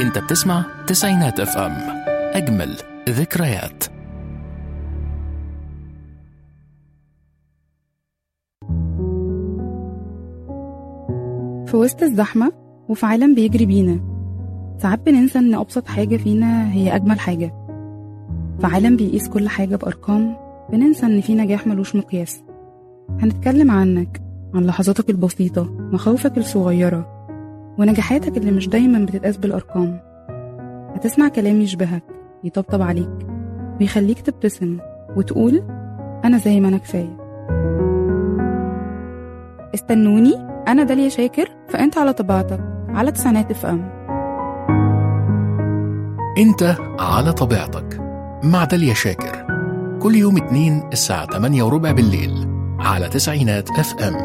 انت بتسمع تسعينات اف ام اجمل ذكريات في وسط الزحمة وفي عالم بيجري بينا ساعات بننسى إن أبسط حاجة فينا هي أجمل حاجة في عالم بيقيس كل حاجة بأرقام بننسى إن في نجاح ملوش مقياس هنتكلم عنك عن لحظاتك البسيطة مخاوفك الصغيرة ونجاحاتك اللي مش دايما بتتقاس بالأرقام هتسمع كلام يشبهك يطبطب عليك ويخليك تبتسم وتقول أنا زي ما أنا كفاية استنوني أنا داليا شاكر فأنت على طبيعتك على تسعينات اف ام انت على طبيعتك مع داليا شاكر كل يوم اتنين الساعة 8 وربع بالليل على تسعينات اف ام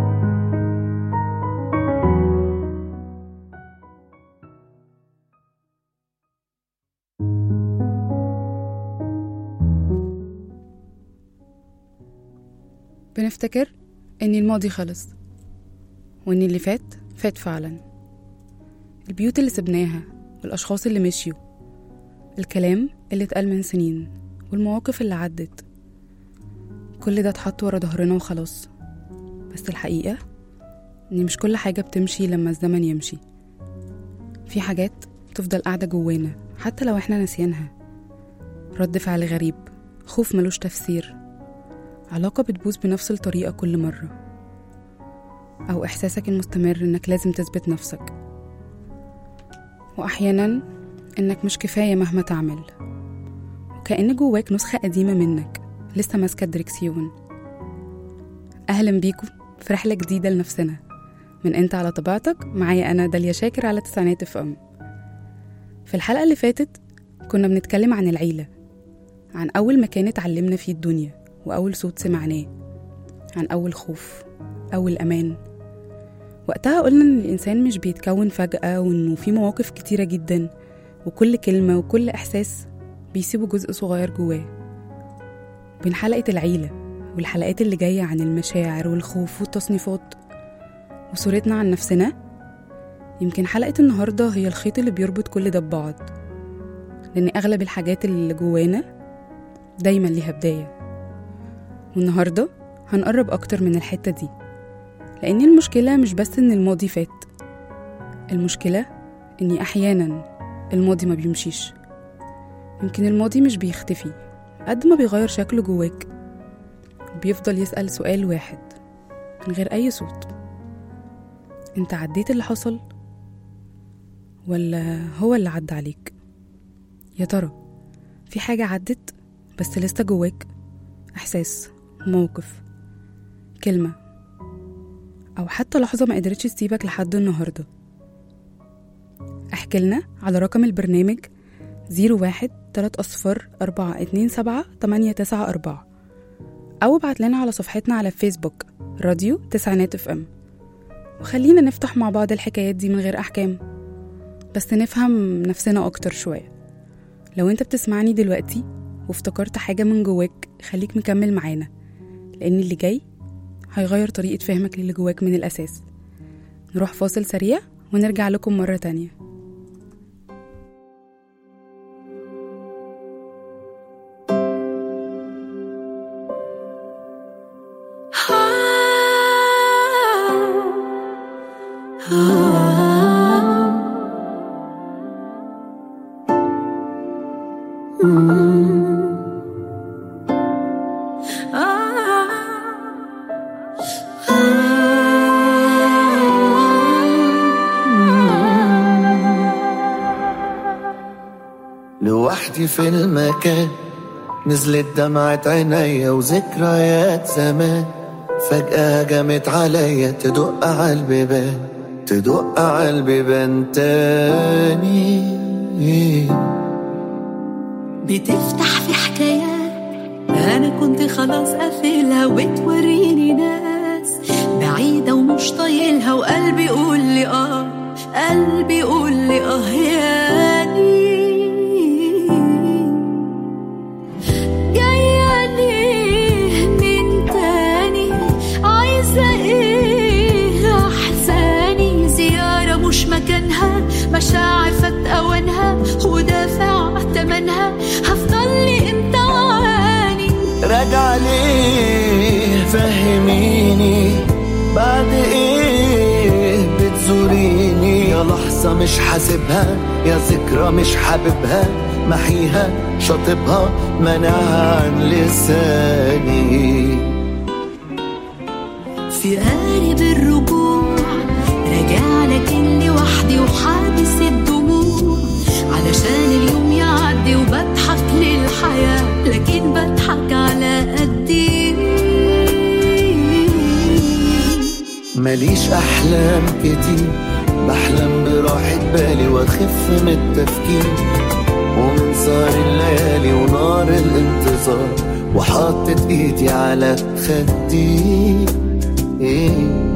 بنفتكر إن الماضي خلص وإن اللي فات فات فعلا البيوت اللي سبناها والأشخاص اللي مشيوا الكلام اللي اتقال من سنين والمواقف اللي عدت كل ده اتحط ورا ظهرنا وخلاص بس الحقيقة إن مش كل حاجة بتمشي لما الزمن يمشي في حاجات بتفضل قاعدة جوانا حتى لو احنا ناسيينها رد فعل غريب خوف ملوش تفسير علاقة بتبوظ بنفس الطريقة كل مرة أو إحساسك المستمر إنك لازم تثبت نفسك وأحيانا إنك مش كفاية مهما تعمل وكأن جواك نسخة قديمة منك لسه ماسكة الدركسيون أهلا بيكم في رحلة جديدة لنفسنا من أنت على طبيعتك معايا أنا داليا شاكر على تسعينات اف ام في الحلقة اللي فاتت كنا بنتكلم عن العيلة عن أول مكان اتعلمنا فيه الدنيا وأول صوت سمعناه عن أول خوف أول أمان وقتها قلنا إن الإنسان مش بيتكون فجأة وإنه في مواقف كتيرة جدا وكل كلمة وكل إحساس بيسيبوا جزء صغير جواه بين حلقة العيلة والحلقات اللي جاية عن المشاعر والخوف والتصنيفات وصورتنا عن نفسنا يمكن حلقة النهاردة هي الخيط اللي بيربط كل ده ببعض لأن أغلب الحاجات اللي جوانا دايما ليها بداية والنهاردة هنقرب أكتر من الحتة دي لأن المشكلة مش بس إن الماضي فات المشكلة إني أحيانا الماضي ما بيمشيش يمكن الماضي مش بيختفي قد ما بيغير شكله جواك وبيفضل يسأل سؤال واحد من غير أي صوت انت عديت اللي حصل ولا هو اللي عدى عليك يا ترى في حاجة عدت بس لسه جواك إحساس موقف كلمة أو حتى لحظة ما قدرتش تسيبك لحد النهاردة احكي لنا على رقم البرنامج زيرو واحد تلات أصفر أربعة اتنين سبعة تمانية تسعة أربعة أو ابعت لنا على صفحتنا على فيسبوك راديو تسعينات اف ام وخلينا نفتح مع بعض الحكايات دي من غير أحكام بس نفهم نفسنا أكتر شوية لو انت بتسمعني دلوقتي وافتكرت حاجة من جواك خليك مكمل معانا لأن اللي جاي هيغير طريقة فهمك للي جواك من الأساس نروح فاصل سريع ونرجع لكم مرة تانية لوحدي في المكان نزلت دمعة عينيا وذكريات زمان فجأة جمت عليا تدق عالبيبان تدق عالبيبان تاني بتفتح في حكايات انا كنت خلاص قافلها وتوريني ناس بعيدة ومش طايلها وقلبي يقول لي اه قلبي يقول لي اه ياني جاية ليه من تاني عايزة ايه احزاني زيارة مش مكانها مشاعر فات أوانها ودافع تمنها هفضل لي انت عاني راجع ليه فهميني بعد ايه بتزوريني يا لحظة مش حاسبها يا ذكرى مش حاببها محيها شاطبها منعها عن لساني في قارب الرجوع راجع لكن لوحدي وحابس الدموع علشان اليوم يعدي وبضحك للحياة لكن بضحك على قدي ماليش احلام كتير بحلم براحة بالي واخف من التفكير ومن سهر الليالي ونار الانتظار وحطت ايدي على خدي إيه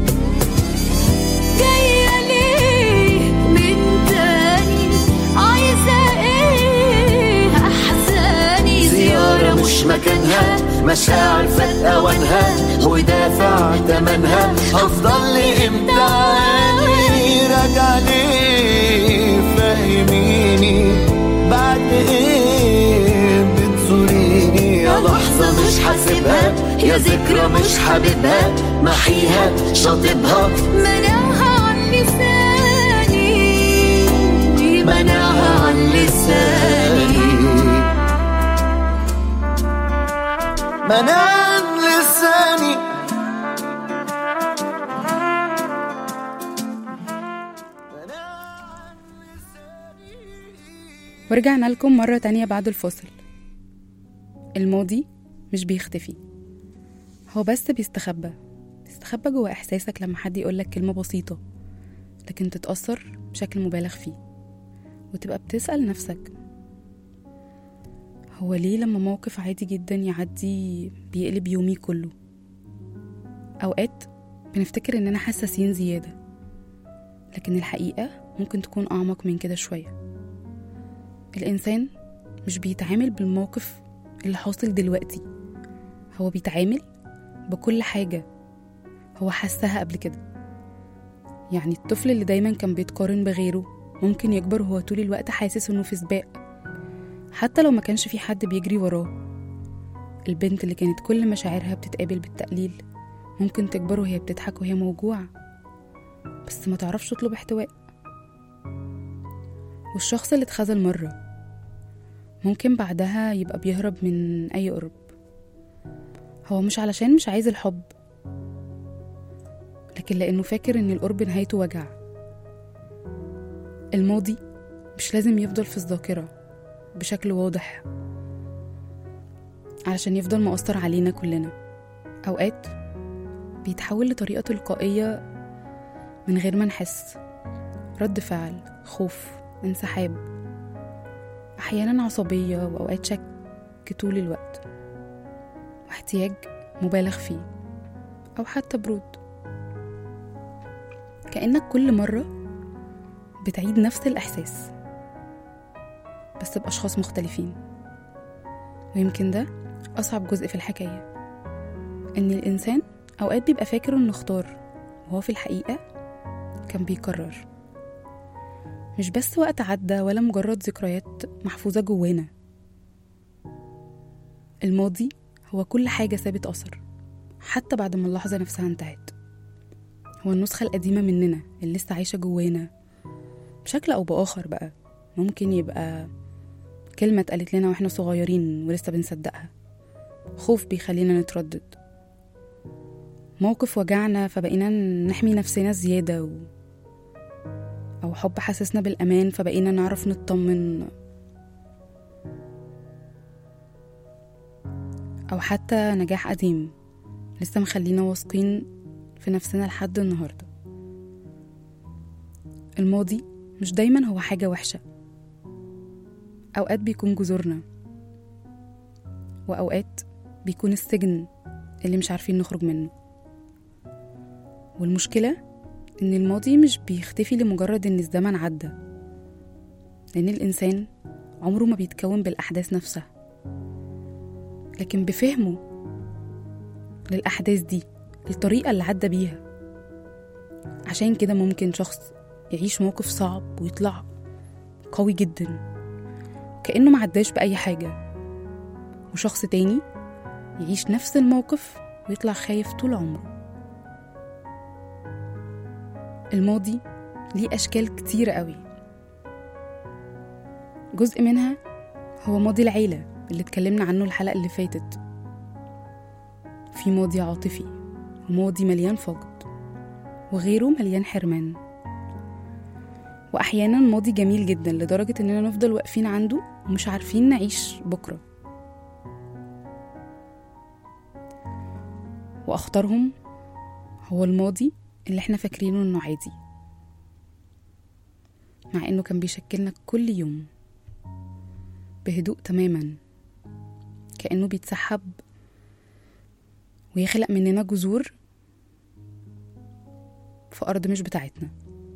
جاية ليه من تاني عايزة ايه أحزاني زيارة مش مكانها مشاعر فات أوانها ودافع تمنها هفضل لي امتى عاني راجع ليه فهميني بعد ايه بتزوريني يا لحظة مش حاسبها يا ذكرى مش حاببها محيها شاطبها منعها عن لساني منعها عن لساني منع عن لساني ورجعنا لكم مرة تانية بعد الفاصل الماضي مش بيختفي هو بس بيستخبى بيستخبى جوا إحساسك لما حد يقولك كلمة بسيطة لكن تتأثر بشكل مبالغ فيه وتبقى بتسأل نفسك هو ليه لما موقف عادي جدا يعدي بيقلب يومي كله أوقات بنفتكر إننا حساسين زيادة لكن الحقيقة ممكن تكون أعمق من كده شوية الإنسان مش بيتعامل بالموقف اللي حاصل دلوقتي هو بيتعامل بكل حاجة هو حسها قبل كده يعني الطفل اللي دايما كان بيتقارن بغيره ممكن يكبر وهو طول الوقت حاسس انه في سباق حتى لو ما كانش في حد بيجري وراه البنت اللي كانت كل مشاعرها بتتقابل بالتقليل ممكن تكبر وهي بتضحك وهي موجوعة بس ما تعرفش تطلب احتواء والشخص اللي اتخذل مرة ممكن بعدها يبقى بيهرب من أي قرب هو مش علشان مش عايز الحب لكن لأنه فاكر إن القرب نهايته وجع الماضي مش لازم يفضل في الذاكرة بشكل واضح علشان يفضل مؤثر علينا كلنا أوقات بيتحول لطريقة تلقائية من غير ما نحس رد فعل خوف انسحاب أحيانا عصبية وأوقات شك طول الوقت واحتياج مبالغ فيه أو حتى برود كأنك كل مرة بتعيد نفس الإحساس بس بأشخاص مختلفين ويمكن ده أصعب جزء في الحكاية إن الإنسان أوقات بيبقى فاكر إنه اختار وهو في الحقيقة كان بيكرر مش بس وقت عدى ولا مجرد ذكريات محفوظة جوانا الماضي هو كل حاجة سابت أثر حتى بعد ما اللحظة نفسها انتهت هو النسخة القديمة مننا اللي لسه عايشة جوانا بشكل أو بآخر بقى ممكن يبقى كلمة اتقالت لنا واحنا صغيرين ولسه بنصدقها خوف بيخلينا نتردد موقف وجعنا فبقينا نحمي نفسنا زيادة و... أو حب حسسنا بالأمان فبقينا نعرف نطمن أو حتى نجاح قديم لسه مخلينا واثقين في نفسنا لحد النهاردة الماضي مش دايما هو حاجة وحشة أوقات بيكون جذورنا وأوقات بيكون السجن اللي مش عارفين نخرج منه والمشكلة إن الماضي مش بيختفي لمجرد إن الزمن عدى لأن الإنسان عمره ما بيتكون بالأحداث نفسها لكن بفهمه للأحداث دي الطريقة اللي عدى بيها عشان كده ممكن شخص يعيش موقف صعب ويطلع قوي جدا كأنه معداش بأي حاجة وشخص تاني يعيش نفس الموقف ويطلع خايف طول عمره الماضي ليه أشكال كتير قوي جزء منها هو ماضي العيلة اللي اتكلمنا عنه الحلقة اللي فاتت في ماضي عاطفي وماضي مليان فقد وغيره مليان حرمان وأحيانا ماضي جميل جدا لدرجة إننا نفضل واقفين عنده ومش عارفين نعيش بكرة وأخطرهم هو الماضي اللي احنا فاكرينه إنه عادي مع إنه كان بيشكلنا كل يوم بهدوء تماما كأنه بيتسحب ويخلق مننا جذور في أرض مش بتاعتنا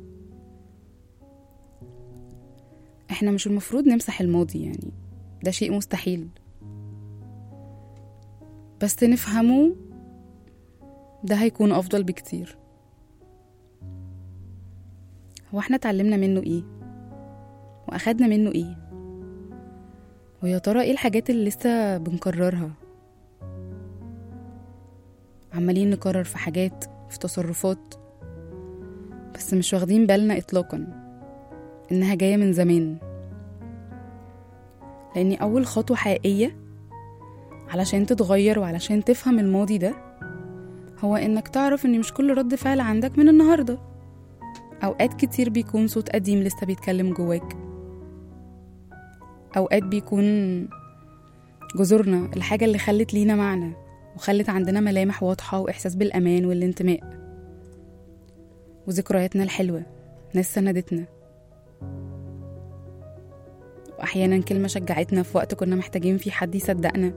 احنا مش المفروض نمسح الماضي يعني ده شيء مستحيل بس نفهمه ده هيكون أفضل بكتير هو احنا اتعلمنا منه ايه وأخدنا منه ايه ويا ترى ايه الحاجات اللي لسه بنكررها عمالين نكرر في حاجات في تصرفات بس مش واخدين بالنا اطلاقا انها جايه من زمان لاني اول خطوه حقيقيه علشان تتغير وعلشان تفهم الماضي ده هو انك تعرف ان مش كل رد فعل عندك من النهارده اوقات كتير بيكون صوت قديم لسه بيتكلم جواك اوقات بيكون جذورنا الحاجه اللي خلت لينا معنى وخلت عندنا ملامح واضحه واحساس بالامان والانتماء وذكرياتنا الحلوه ناس سندتنا واحيانا كلمه شجعتنا في وقت كنا محتاجين فيه حد يصدقنا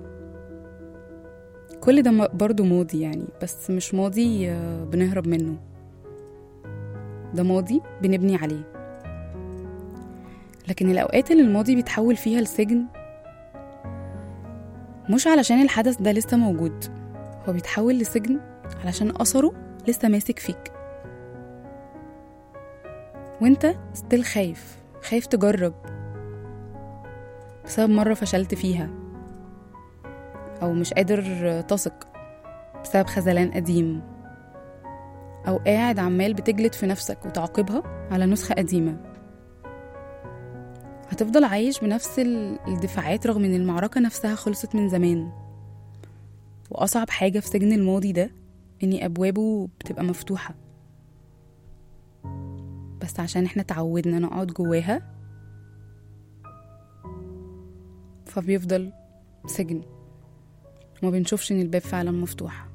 كل ده م- برضه ماضي يعني بس مش ماضي آه، بنهرب منه ده ماضي بنبني عليه لكن الأوقات اللي الماضي بيتحول فيها لسجن مش علشان الحدث ده لسه موجود هو بيتحول لسجن علشان أثره لسه ماسك فيك وانت ستيل خايف خايف تجرب بسبب مرة فشلت فيها أو مش قادر تثق بسبب خذلان قديم أو قاعد عمال بتجلد في نفسك وتعاقبها على نسخة قديمة هتفضل عايش بنفس ال- الدفاعات رغم ان المعركة نفسها خلصت من زمان وأصعب حاجة في سجن الماضي ده إن أبوابه بتبقى مفتوحة بس عشان احنا تعودنا نقعد جواها فبيفضل سجن وما بنشوفش ان الباب فعلا مفتوح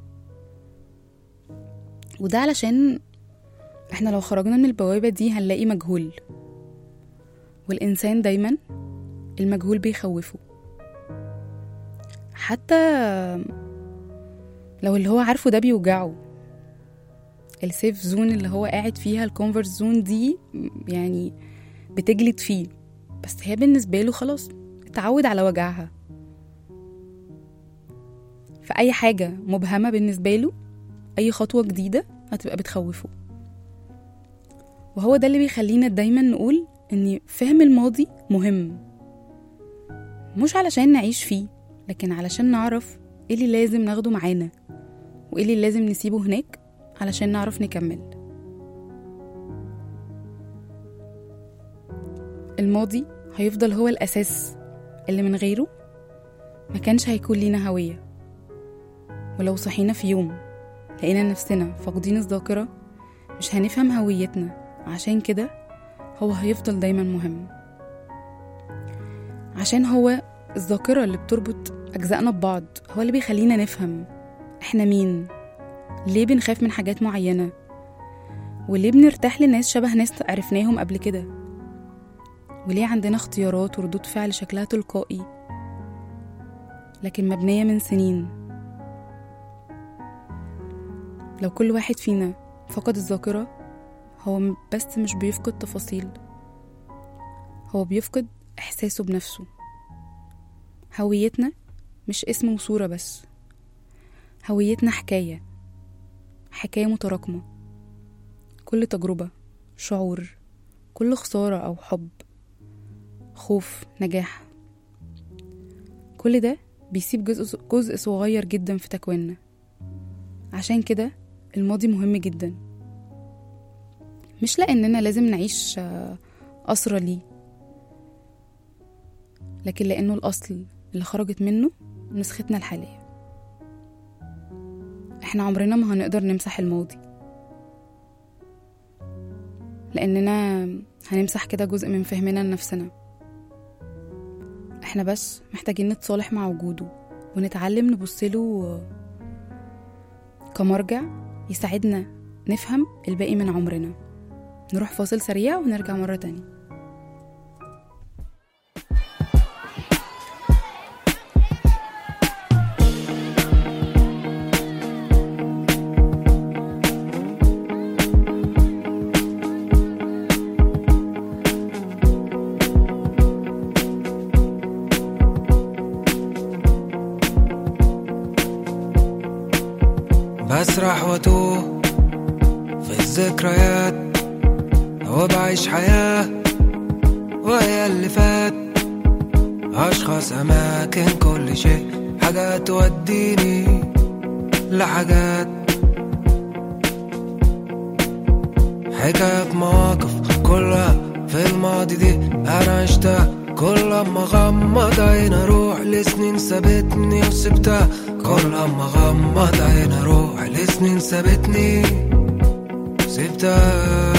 وده علشان احنا لو خرجنا من البوابة دي هنلاقي مجهول والإنسان دايما المجهول بيخوفه حتى لو اللي هو عارفه ده بيوجعه السيف زون اللي هو قاعد فيها الكونفرت زون دي يعني بتجلد فيه بس هي بالنسبة له خلاص اتعود على وجعها فأي حاجة مبهمة بالنسبة له أي خطوة جديدة هتبقى بتخوفه وهو ده اللي بيخلينا دايما نقول ان فهم الماضي مهم مش علشان نعيش فيه لكن علشان نعرف ايه اللي لازم ناخده معانا وايه اللي لازم نسيبه هناك علشان نعرف نكمل الماضي هيفضل هو الأساس اللي من غيره ما كانش هيكون لينا هوية ولو صحينا في يوم لقينا نفسنا فاقدين الذاكرة مش هنفهم هويتنا عشان كده هو هيفضل دايما مهم عشان هو الذاكرة اللي بتربط أجزائنا ببعض هو اللي بيخلينا نفهم إحنا مين ليه بنخاف من حاجات معينة وليه بنرتاح لناس شبه ناس عرفناهم قبل كده وليه عندنا اختيارات وردود فعل شكلها تلقائي لكن مبنية من سنين لو كل واحد فينا فقد الذاكرة هو م- بس مش بيفقد تفاصيل هو بيفقد إحساسه بنفسه هويتنا مش اسم وصورة بس هويتنا حكاية حكاية متراكمة كل تجربة شعور كل خسارة أو حب خوف نجاح كل ده بيسيب جزء, جزء صغير جدا في تكويننا عشان كده الماضي مهم جدا مش لأننا لازم نعيش آه، أسرى ليه لكن لأنه الأصل اللي خرجت منه نسختنا الحالية احنا عمرنا ما هنقدر نمسح الماضي لأننا هنمسح كده جزء من فهمنا لنفسنا احنا بس محتاجين نتصالح مع وجوده ونتعلم نبصله كمرجع يساعدنا نفهم الباقي من عمرنا نروح فاصل سريع ونرجع مرة تانية بسرح واتوه في الذكريات وبعيش حياة وهي اللي فات أشخاص أماكن كل شيء حاجات توديني لحاجات حكايات مواقف كلها في الماضي دي أنا عشتها كل ما غمض عين أروح لسنين سابتني وسبتها كل ما غمض عين أروح لسنين سابتني سبتها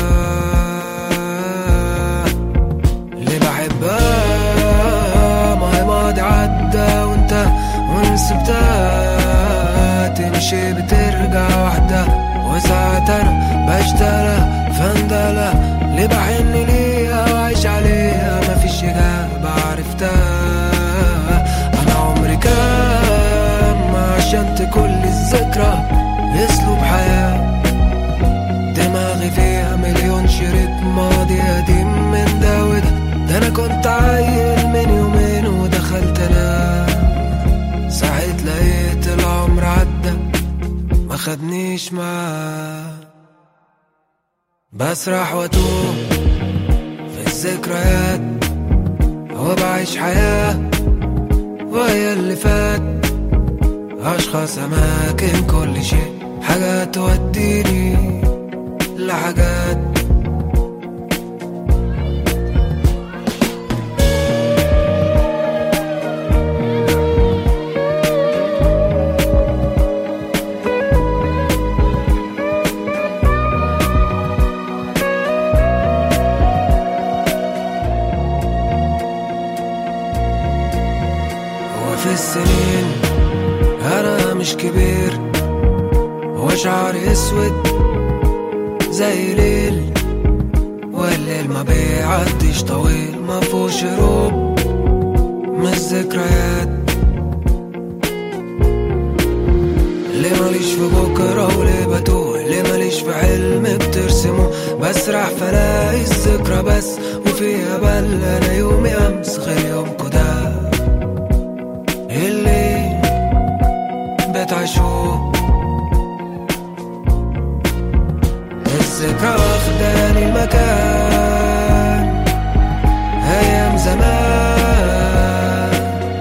اللي بحبها ما هي ماضي عدى وانت وان سبتها تمشي بترجع وحدها وساعات انا بشتغلها فندلة اللي بحن ليها وعيش عليها مفيش إجابة عرفتها أنا عمري كام ما عشمت كل الذكرى أسلوب حياة دماغي فيها مليون شريط ماضي قديم من ده وده ده انا كنت عيل من يومين ودخلت انا صحيت لقيت العمر عدى ما خدنيش معاه بسرح واتوه في الذكريات وبعيش حياة وهي اللي فات أشخاص أماكن كل شيء حاجات توديني لحاجات وفي السنين أنا مش كبير وشعري أسود زي ليل والليل ما بيعديش طويل ما فيهوش هروب من الذكريات ليه ماليش في بكرة وليه بتوه ليه ماليش في حلم بترسمه بسرح فلاقي الذكرى بس وفيها بل انا يومي امس غير يومكو ده اللي بتعيشوه الذكرى واخداني المكان أيام زمان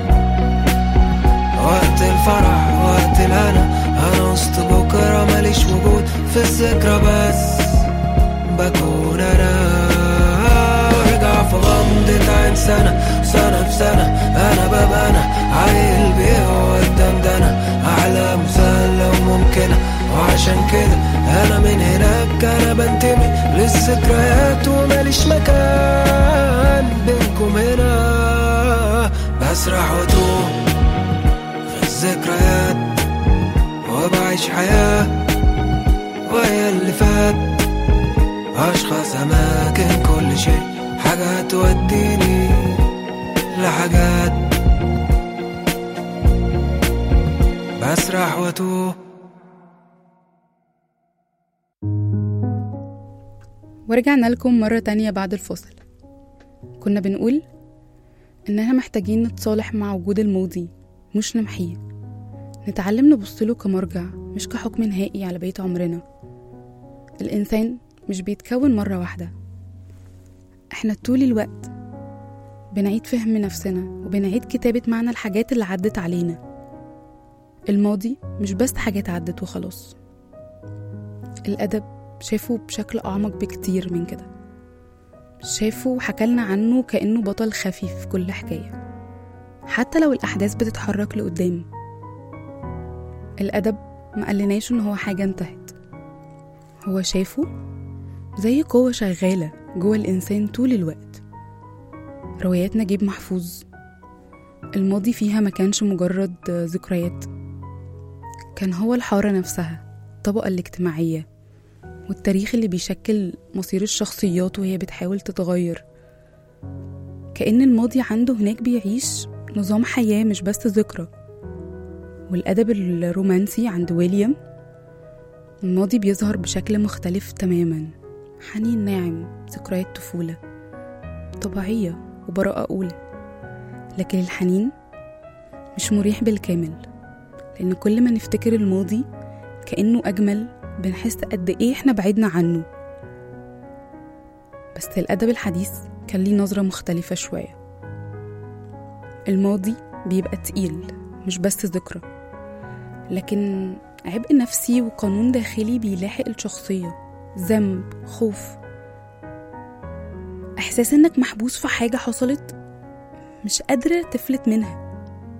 وقت الفرح وقت الهنا أنا وسط بكرة ماليش وجود في الذكرى بس بكون أنا وارجع في غمضة عين سنة سنة في سنة أنا ببقى أنا عيل بيه قدام ده أنا أحلام مسهلة وممكنة وعشان كده أنا من هناك أنا بنتمي للذكريات وماليش مكان بينكم هنا بسرح واتوه في الذكريات وبعيش حياة وهي اللي فات أشخاص أماكن كل شيء حاجات توديني لحاجات بسرح واتوه ورجعنا لكم مرة تانية بعد الفصل كنا بنقول إننا محتاجين نتصالح مع وجود الماضي مش نمحيه نتعلم نبصله كمرجع مش كحكم نهائي على بقية عمرنا الإنسان مش بيتكون مرة واحدة احنا طول الوقت بنعيد فهم نفسنا وبنعيد كتابة معنى الحاجات اللي عدت علينا الماضي مش بس حاجات عدت وخلاص الأدب شافه بشكل أعمق بكتير من كده شافه وحكالنا عنه كأنه بطل خفي في كل حكاية حتى لو الأحداث بتتحرك لقدام الأدب ما قالناش إن هو حاجة انتهت هو شافه زي قوة شغالة جوه الإنسان طول الوقت روايات نجيب محفوظ الماضي فيها ما كانش مجرد ذكريات كان هو الحارة نفسها الطبقة الاجتماعية والتاريخ اللي بيشكل مصير الشخصيات وهي بتحاول تتغير كأن الماضي عنده هناك بيعيش نظام حياة مش بس ذكرى والأدب الرومانسي عند ويليام الماضي بيظهر بشكل مختلف تماما حنين ناعم ذكريات طفولة طبيعية وبراءة أولى لكن الحنين مش مريح بالكامل لأن كل ما نفتكر الماضي كأنه أجمل بنحس قد إيه إحنا بعدنا عنه بس الأدب الحديث كان ليه نظرة مختلفة شوية الماضي بيبقى تقيل مش بس ذكرى لكن عبء نفسي وقانون داخلي بيلاحق الشخصية ذنب خوف إحساس إنك محبوس في حاجة حصلت مش قادرة تفلت منها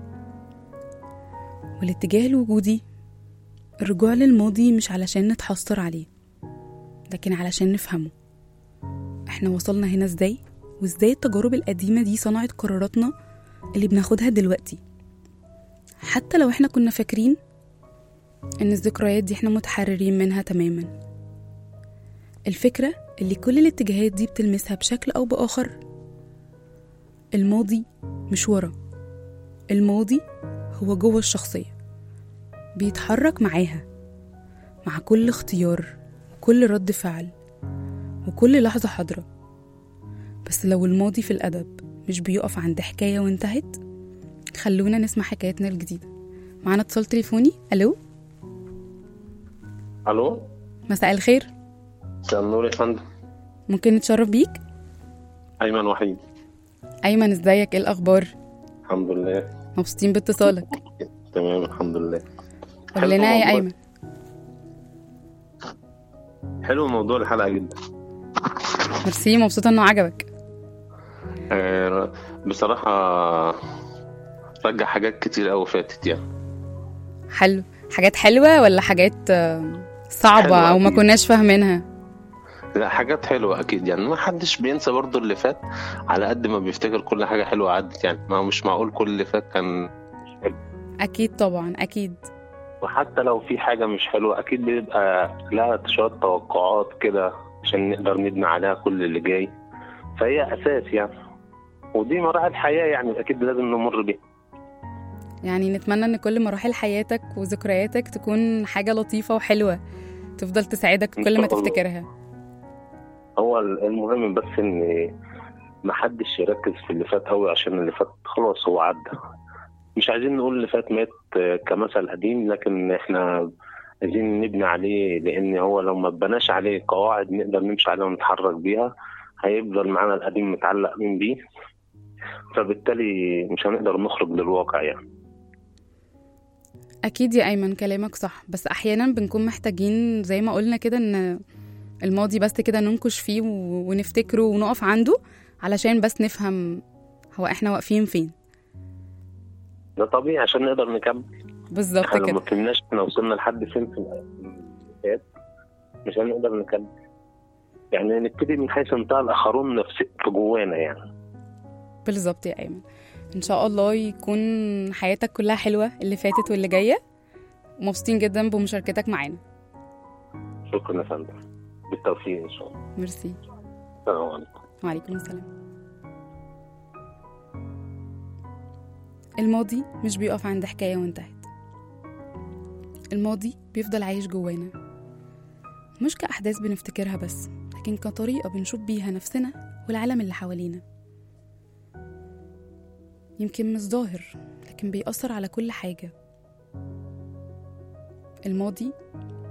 والاتجاه الوجودي الرجوع للماضي مش علشان نتحسر عليه لكن علشان نفهمه احنا وصلنا هنا ازاي وازاي التجارب القديمة دي صنعت قراراتنا اللي بناخدها دلوقتي حتى لو احنا كنا فاكرين ان الذكريات دي احنا متحررين منها تماما الفكرة اللي كل الاتجاهات دي بتلمسها بشكل او باخر الماضي مش ورا الماضي هو جوه الشخصية بيتحرك معاها مع كل اختيار وكل رد فعل وكل لحظة حاضرة بس لو الماضي في الأدب مش بيقف عند حكاية وانتهت خلونا نسمع حكايتنا الجديدة معانا اتصال تليفوني ألو الو مساء الخير مساء النور يا فندم ممكن نتشرف بيك ايمن وحيد أيمن ازيك ايه الأخبار الحمد لله مبسوطين باتصالك تمام الحمد لله قول لنا يا والله. أيمن حلو موضوع الحلقه جدا ميرسي مبسوطة إنه عجبك آه، بصراحه رجع حاجات كتير قوي فاتت يعني حلو حاجات حلوة ولا حاجات آه، صعبة حلوة أو ما أكيد. كناش فاهمينها لا حاجات حلوه اكيد يعني ما حدش بينسى برضو اللي فات على قد ما بيفتكر كل حاجه حلوه عدت يعني ما هو مش معقول كل اللي فات كان مش حلو أكيد طبعا أكيد وحتى لو في حاجه مش حلوه اكيد بيبقى لها شويه توقعات كده عشان نقدر نبني عليها كل اللي جاي فهي اساس يعني ودي مراحل حياه يعني اكيد لازم نمر بيها يعني نتمنى ان كل مراحل حياتك وذكرياتك تكون حاجة لطيفة وحلوة تفضل تساعدك إن كل ما شاء الله. تفتكرها هو المهم بس ان محدش يركز في اللي فات قوي عشان اللي فات خلاص هو عدى مش عايزين نقول اللي فات مات كمثل قديم لكن احنا عايزين نبني عليه لان هو لو ما اتبناش عليه قواعد نقدر نمشي عليها ونتحرك بيها هيفضل معانا القديم متعلقين بيه فبالتالي مش هنقدر نخرج للواقع يعني اكيد يا ايمن كلامك صح بس احيانا بنكون محتاجين زي ما قلنا كده ان الماضي بس كده ننكش فيه و- ونفتكره ونقف عنده علشان بس نفهم هو احنا واقفين فين ده طبيعي عشان نقدر نكمل بالظبط احنا لو ما كده فهمناش احنا وصلنا لحد فين في الحياة مش هنقدر نكمل يعني نبتدي من حيث انتهى الاخرون نفس في جوانا يعني بالظبط يا ايمن ان شاء الله يكون حياتك كلها حلوة اللي فاتت واللي جاية ومبسوطين جدا بمشاركتك معانا شكرا يا فندم بالتوفيق ان شاء الله ميرسي السلام عليكم وعليكم السلام الماضي مش بيقف عند حكاية وانتهت الماضي بيفضل عايش جوانا مش كأحداث بنفتكرها بس لكن كطريقة بنشوف بيها نفسنا والعالم اللي حوالينا يمكن مش ظاهر لكن بيأثر على كل حاجة الماضي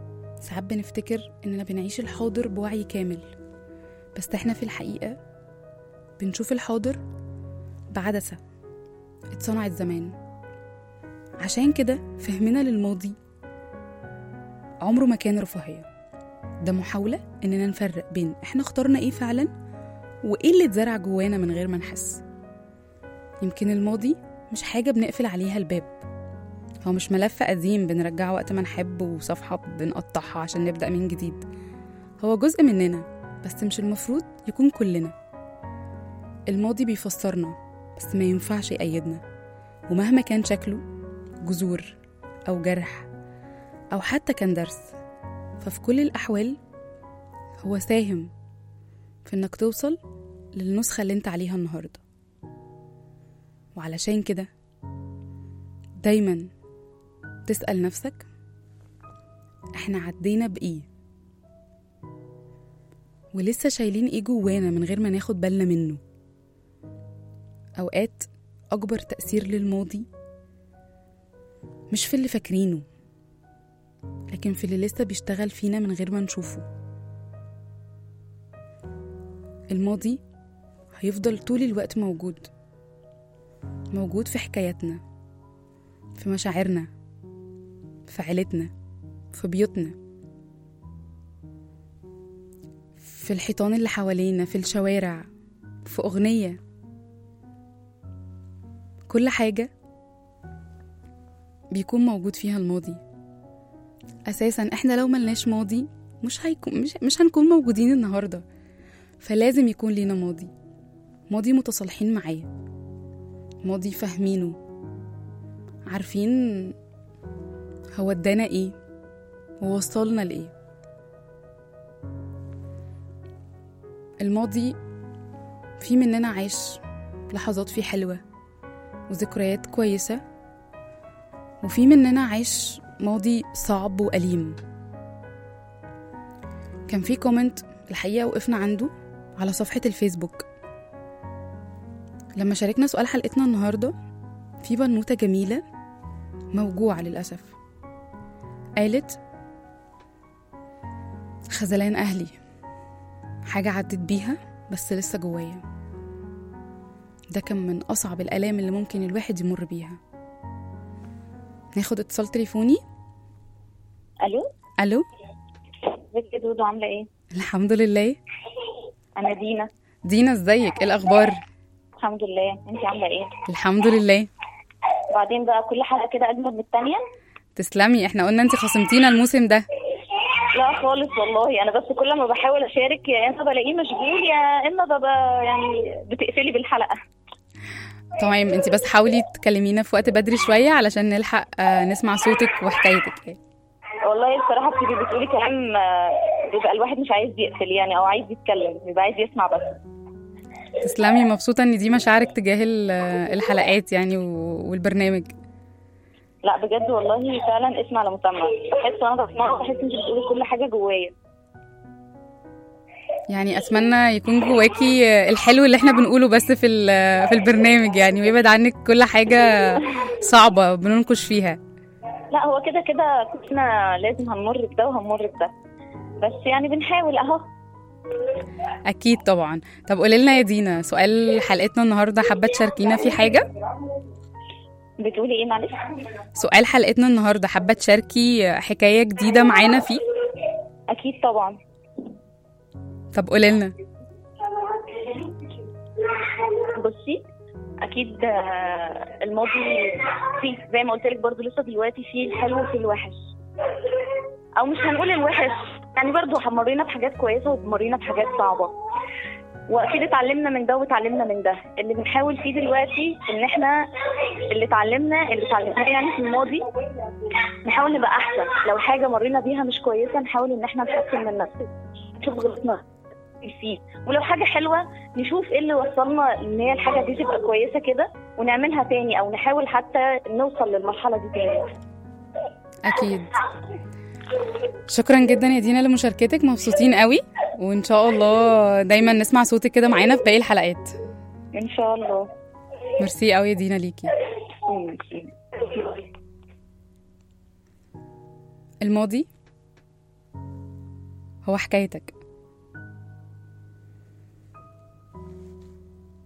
ساعات بنفتكر إننا بنعيش الحاضر بوعي كامل بس احنا في الحقيقة بنشوف الحاضر بعدسة اتصنعت زمان عشان كده فهمنا للماضي عمره ما كان رفاهية ده محاولة إننا نفرق بين إحنا اخترنا إيه فعلا وإيه اللي اتزرع جوانا من غير ما نحس يمكن الماضي مش حاجة بنقفل عليها الباب هو مش ملف قديم بنرجعه وقت ما نحب وصفحة بنقطعها عشان نبدأ من جديد هو جزء مننا بس مش المفروض يكون كلنا الماضي بيفسرنا بس ما ينفعش يقيدنا ومهما كان شكله جذور أو جرح أو حتى كان درس ففي كل الأحوال هو ساهم في إنك توصل للنسخة اللي انت عليها النهاردة وعلشان كده دايما تسأل نفسك احنا عدينا بإيه ولسه شايلين ايه جوانا من غير ما ناخد بالنا منه أوقات أكبر تأثير للماضي مش في اللي فاكرينه لكن في اللي لسه بيشتغل فينا من غير ما نشوفه الماضي هيفضل طول الوقت موجود موجود في حكاياتنا في مشاعرنا في عيلتنا في بيوتنا في الحيطان اللي حوالينا في الشوارع في أغنية كل حاجة بيكون موجود فيها الماضي أساسا إحنا لو ملناش ماضي مش هيكون مش, مش هنكون موجودين النهاردة فلازم يكون لينا ماضي ماضي متصالحين معاه ماضي فاهمينه عارفين هو ادانا ايه ووصلنا لايه الماضي في مننا عاش لحظات فيه حلوة وذكريات كويسة وفي مننا عاش ماضي صعب وأليم كان في كومنت الحقيقة وقفنا عنده على صفحة الفيسبوك لما شاركنا سؤال حلقتنا النهاردة في بنوتة جميلة موجوعة للأسف قالت خذلان أهلي حاجة عدت بيها بس لسه جوايا ده كان من أصعب الآلام اللي ممكن الواحد يمر بيها ناخد اتصال تليفوني الو ألو ازيك يا دودو عامله ايه الحمد لله انا دينا دينا ازيك ايه الأخبار الحمد لله انت عامله ايه الحمد لله بعدين بقى كل حلقه كده اجمل من الثانيه تسلمي احنا قلنا انت خصمتينا الموسم ده لا خالص والله انا بس كل ما بحاول اشارك يا اما بلاقيه مشغول يا اما ببقى يعني بتقفلي بالحلقه تمام انت بس حاولي تكلمينا في وقت بدري شوية علشان نلحق آه، نسمع صوتك وحكايتك يعني. والله الصراحه بتبقي بتقولي كلام آه، بيبقى الواحد مش عايز يقفل يعني او عايز يتكلم بيبقى عايز يسمع بس تسلمي مبسوطة ان دي مشاعرك تجاه ال- الحلقات يعني و- والبرنامج لا بجد والله فعلا اسم على مسمى بحس وانا بسمعه بحس انت بتقولي كل حاجه جوايا يعني اتمنى يكون جواكي الحلو اللي احنا بنقوله بس في ال- في البرنامج يعني ويبعد عنك كل حاجة صعبة بننقش فيها لا هو كده كده كلنا لازم هنمر بده وهنمر بده بس يعني بنحاول اهو اكيد طبعا طب قولي لنا يا دينا سؤال حلقتنا النهارده حابة تشاركينا في حاجة بتقولي ايه معلش سؤال حلقتنا النهارده حابة تشاركي حكاية جديدة معانا فيه اكيد طبعا طب قولي لنا بصي اكيد آه، الماضي فيه زي ما قلت لك برضه لسه دلوقتي فيه الحلو وفيه الوحش او مش هنقول الوحش يعني برضه مرينا بحاجات كويسه ومرينا بحاجات صعبه واكيد اتعلمنا من ده واتعلمنا من ده اللي بنحاول فيه دلوقتي ان احنا اللي اتعلمنا اللي اتعلمناه يعني في الماضي نحاول نبقى احسن لو حاجه مرينا بيها مش كويسه نحاول ان احنا نحسن من نفسنا نشوف غلطنا فيه ولو حاجه حلوه نشوف ايه اللي وصلنا ان هي الحاجه دي تبقى كويسه كده ونعملها تاني او نحاول حتى نوصل للمرحله دي تاني اكيد شكرا جدا يا دينا لمشاركتك مبسوطين قوي وان شاء الله دايما نسمع صوتك كده معانا في باقي الحلقات ان شاء الله ميرسي قوي يا دينا ليكي الماضي هو حكايتك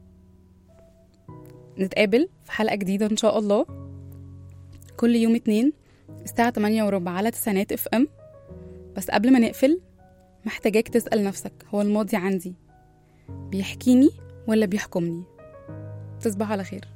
نتقابل في حلقة جديدة إن شاء الله كل يوم اتنين الساعة 8 وربع على تسعينات اف ام بس قبل ما نقفل محتاجاك تسأل نفسك هو الماضي عندي بيحكيني ولا بيحكمني تصبح على خير